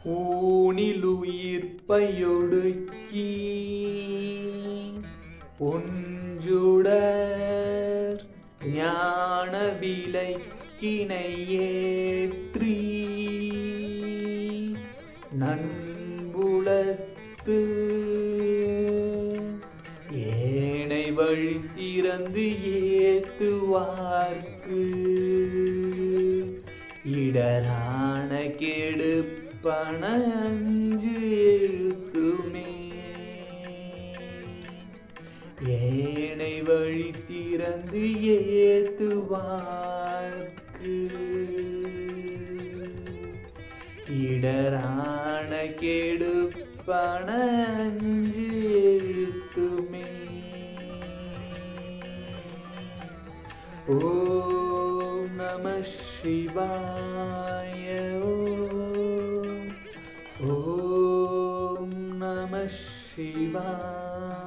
ஊனில் உயிர்ப்பையொடுக்கி உஞ்சுடர் ஞான விலைக்கினை ஏற்றி நண்புலத்து ஏனை வழி திறந்து ஏத்துவார்க்கு இடரான கெடுப்பன அஞ்சு எழுத்துமே ஏனை வழி திறந்து ஏத்துவார்க்கு இடரான கெடுப்பன அஞ்சு எழுத்துமே ஓம் நம சிவாய ஓம் ஓம் நம சிவாய